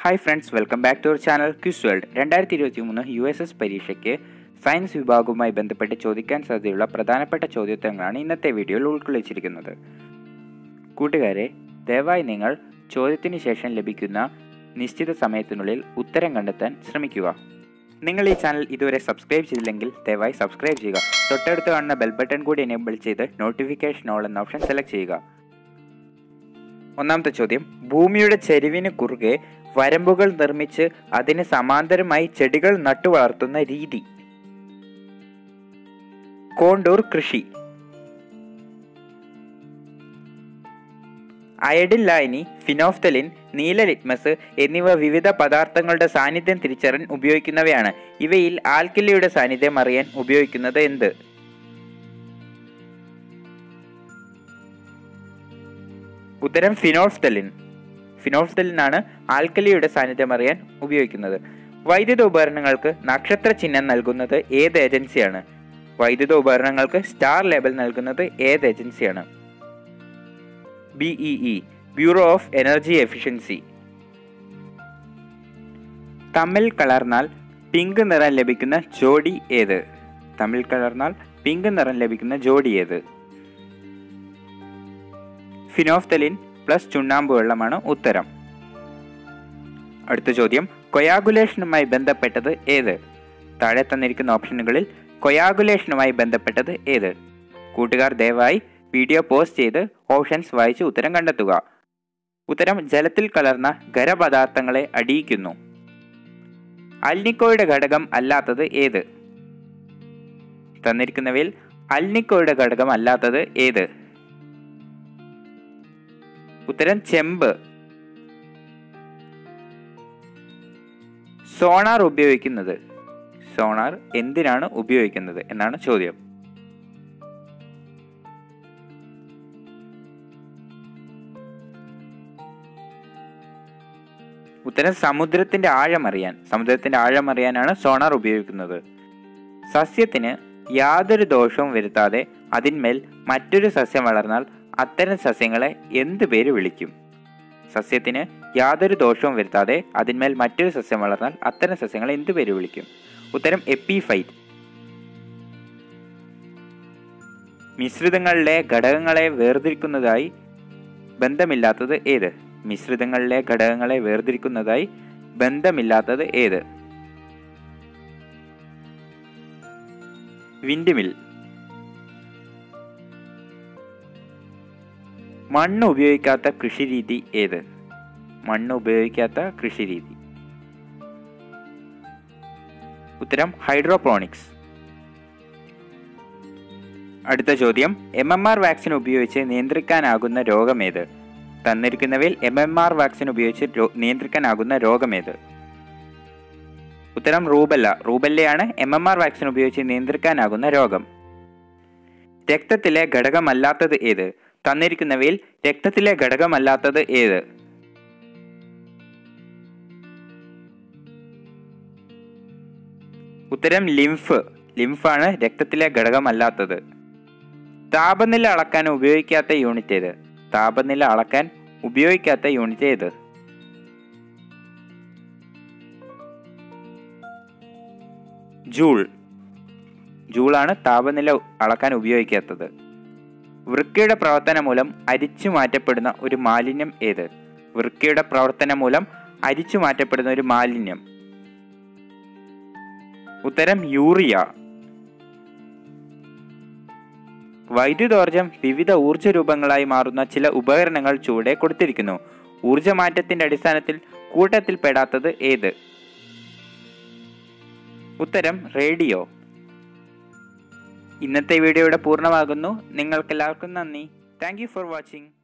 hi friends welcome back to our channel quiz world രണ്ടായിരത്തി ഇരുപത്തി മൂന്ന് യു എസ് എസ് പരീക്ഷയ്ക്ക് സയൻസ് വിഭാഗവുമായി ബന്ധപ്പെട്ട് ചോദിക്കാൻ സാധ്യതയുള്ള പ്രധാനപ്പെട്ട ചോദ്യോത്തരങ്ങളാണ് ഇന്നത്തെ വീഡിയോയിൽ ഉൾക്കൊള്ളിച്ചിരിക്കുന്നത് കൂട്ടുകാരെ ദയവായി നിങ്ങൾ ചോദ്യത്തിന് ശേഷം ലഭിക്കുന്ന നിശ്ചിത സമയത്തിനുള്ളിൽ ഉത്തരം കണ്ടെത്താൻ ശ്രമിക്കുക നിങ്ങൾ ഈ ചാനൽ ഇതുവരെ സബ്സ്ക്രൈബ് ചെയ്തില്ലെങ്കിൽ ദയവായി സബ്സ്ക്രൈബ് ചെയ്യുക തൊട്ടടുത്ത് കാണുന്ന ബെൽ ബട്ടൺ കൂടി എനേബിൾ ചെയ്ത് നോട്ടിഫിക്കേഷൻ ഓൾ എന്ന ഓപ്ഷൻ സെലക്ട് ചെയ്യുക ഒന്നാമത്തെ ചോദ്യം ഭൂമിയുടെ ചെരിവിന് കുറുകെ വരമ്പുകൾ നിർമ്മിച്ച് അതിന് സമാന്തരമായി ചെടികൾ നട്ടുവളർത്തുന്ന രീതി കോണ്ടൂർ കൃഷി അയഡിൻ ലായനി ഫിനോഫ്തലിൻ നീല ലിറ്റ്മസ് എന്നിവ വിവിധ പദാർത്ഥങ്ങളുടെ സാന്നിധ്യം തിരിച്ചറിയാൻ ഉപയോഗിക്കുന്നവയാണ് ഇവയിൽ ആൽക്കലിയുടെ സാന്നിധ്യം അറിയാൻ ഉപയോഗിക്കുന്നത് എന്ത് ഉത്തരം ഫിനോഫ്തലിൻ ഫിനോഫ്തലിനാണ് ആൽക്കലിയുടെ സാന്നിധ്യം അറിയാൻ ഉപയോഗിക്കുന്നത് വൈദ്യുത ഉപകരണങ്ങൾക്ക് നക്ഷത്ര ചിഹ്നം നൽകുന്നത് ഏത് ഏജൻസിയാണ് വൈദ്യുത ഉപകരണങ്ങൾക്ക് സ്റ്റാർ ലേബൽ നൽകുന്നത് ഏത് ഏജൻസിയാണ് BEE bureau of energy efficiency തമ്മിൽ കലർന്നാൽ പിങ്ക് നിറം ലഭിക്കുന്ന ജോഡി ഏത് തമ്മിൽ കലർന്നാൽ പിങ്ക് നിറം ലഭിക്കുന്ന ജോഡി ഏത് ഫിനോഫ്തലിൻ പ്ലസ് ചുണ്ണാമ്പ് വെള്ളമാണ് ഉത്തരം അടുത്ത ചോദ്യം കൊയാഗുലേഷനുമായി ബന്ധപ്പെട്ടത് ഏത് താഴെ തന്നിരിക്കുന്ന ഓപ്ഷനുകളിൽ കൊയാഗുലേഷനുമായി ബന്ധപ്പെട്ടത് ഏത് കൂട്ടുകാർ ദയവായി വീഡിയോ പോസ്റ്റ് ചെയ്ത് ഓപ്ഷൻസ് വായിച്ച് ഉത്തരം കണ്ടെത്തുക ഉത്തരം ജലത്തിൽ കലർന്ന ഖരപദാർത്ഥങ്ങളെ അടിയിക്കുന്നു അൽനിക്കോയുടെ ഘടകം അല്ലാത്തത് ഏത് തന്നിരിക്കുന്നവയിൽ അൽനിക്കോയുടെ ഘടകം അല്ലാത്തത് ഏത് ഉത്തരം ചെമ്പ് സോണാർ ഉപയോഗിക്കുന്നത് സോണാർ എന്തിനാണ് ഉപയോഗിക്കുന്നത് എന്നാണ് ചോദ്യം ഉത്തരം സമുദ്രത്തിന്റെ ആഴം അറിയാൻ സമുദ്രത്തിന്റെ ആഴം അറിയാനാണ് സോണാർ ഉപയോഗിക്കുന്നത് സസ്യത്തിന് യാതൊരു ദോഷവും വരുത്താതെ അതിന്മേൽ മറ്റൊരു സസ്യം വളർന്നാൽ അത്തരം സസ്യങ്ങളെ എന്ത് പേര് വിളിക്കും സസ്യത്തിന് യാതൊരു ദോഷവും വരുത്താതെ അതിന്മേൽ മറ്റൊരു സസ്യം വളർന്നാൽ അത്തരം സസ്യങ്ങളെ എന്ത് പേര് വിളിക്കും ഉത്തരം എപ്പിഫൈറ്റ് മിശ്രിതങ്ങളിലെ ഘടകങ്ങളെ വേർതിരിക്കുന്നതായി ബന്ധമില്ലാത്തത് ഏത് മിശ്രിതങ്ങളിലെ ഘടകങ്ങളെ വേർതിരിക്കുന്നതായി ബന്ധമില്ലാത്തത് ഏത് വിൻഡ്മിൽ മണ്ണ് ഉപയോഗിക്കാത്ത കൃഷിരീതി ഏത് മണ്ണ് ഉപയോഗിക്കാത്ത കൃഷിരീതി ഉത്തരം ഹൈഡ്രോപോണിക്സ് അടുത്ത ചോദ്യം എം എം ആർ വാക്സിൻ ഉപയോഗിച്ച് നിയന്ത്രിക്കാനാകുന്ന രോഗമേത് തന്നിരിക്കുന്നവയിൽ എം എം ആർ വാക്സിൻ ഉപയോഗിച്ച് നിയന്ത്രിക്കാനാകുന്ന രോഗമേത് ഉത്തരം റൂബല്ല റൂബല്ലയാണ് എം എം ആർ വാക്സിൻ ഉപയോഗിച്ച് നിയന്ത്രിക്കാനാകുന്ന രോഗം രക്തത്തിലെ ഘടകമല്ലാത്തത് ഏത് തന്നിരിക്കുന്നവയിൽ രക്തത്തിലെ ഘടകമല്ലാത്തത് ഏത് ഉത്തരം ലിംഫ് ലിംഫാണ് രക്തത്തിലെ ഘടകമല്ലാത്തത് താപനില അളക്കാൻ ഉപയോഗിക്കാത്ത യൂണിറ്റ് ഏത് താപനില അളക്കാൻ ഉപയോഗിക്കാത്ത യൂണിറ്റ് ഏത് ജൂൾ ജൂളാണ് താപനില അളക്കാൻ ഉപയോഗിക്കാത്തത് വൃക്കയുടെ പ്രവർത്തനം മൂലം അരിച്ചു മാറ്റപ്പെടുന്ന ഒരു മാലിന്യം ഏത് വൃക്കയുടെ പ്രവർത്തനം മൂലം അരിച്ചു മാറ്റപ്പെടുന്ന ഒരു മാലിന്യം ഉത്തരം യൂറിയ വൈദ്യുതോർജം വിവിധ ഊർജ രൂപങ്ങളായി മാറുന്ന ചില ഉപകരണങ്ങൾ ചുവടെ കൊടുത്തിരിക്കുന്നു ഊർജമാറ്റത്തിന്റെ അടിസ്ഥാനത്തിൽ കൂട്ടത്തിൽ പെടാത്തത് ഏത് ഉത്തരം റേഡിയോ ഇന്നത്തെ വീഡിയോ ഇവിടെ പൂർണ്ണമാകുന്നു നിങ്ങൾക്കെല്ലാവർക്കും നന്ദി താങ്ക് യു ഫോർ വാച്ചിങ്